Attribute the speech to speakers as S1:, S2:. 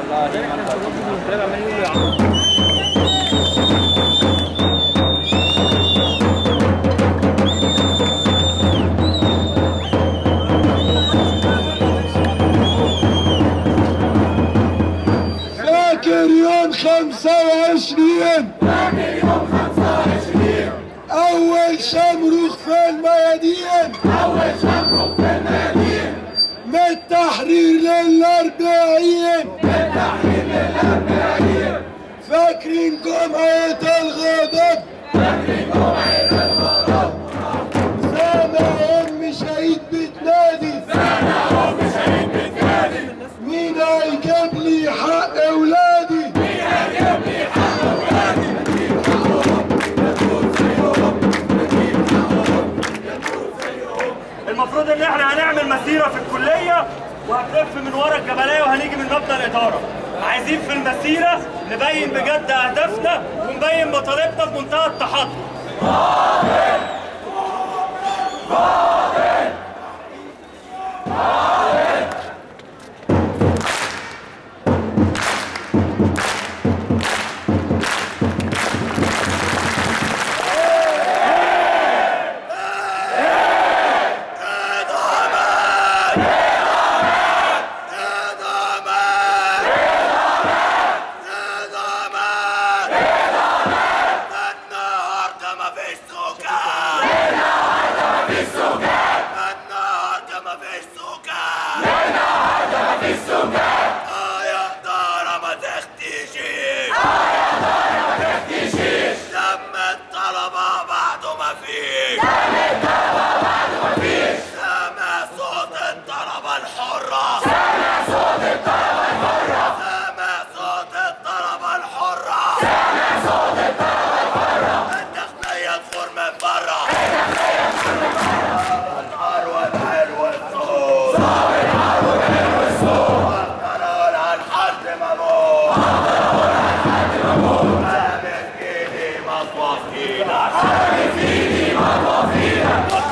S1: فاكر يوم خمسة وعشرين أول شمروخ في الميادين
S2: أول شمروخ في المدينة
S1: من التحرير للأربعين
S2: من التحرير للأربعين
S1: فاكرين جمعة الغضب
S2: فاكرين جمعة الغضب
S1: سامع أم شهيد بتنادي
S2: سامع أم شهيد بتنادي
S1: مين هيجيب لي حق أولادي
S2: مين هيجيب لي حق أولادي نجيب حقهم نكون زيهم نجيب حقهم نكون زيهم
S3: المفروض ان احنا هنعمل مسيره في الكليه وهنلف من ورا الجبليه وهنيجي من مبنى الاداره عايزين في المسيره نبين بجد اهدافنا ونبين مطالبنا بمنتهى التحضر
S1: النهارده مفيش سكان النهارده مفيش سكان النهارده مفيش سكان النهارده مفيش سكان اه يا دارة ما تختشيش اه يا دارة ما تختشيش دم الطلبة بعده مفيش دم الطلبة بعده مفيش سامع صوت الطلبة الحرة سامع صوت الطلبة الحرة سامع صوت الطلبة الحرة سامع صوت الطلبة الحرة الداخلية تخور من برا النار والعين والصوت صار النار والعين والصوت أقدر على الحد مموت أقدر على الحد مموت أنا في إيدي مطوى في إيدك أنا في إيدي مطوى في إيدك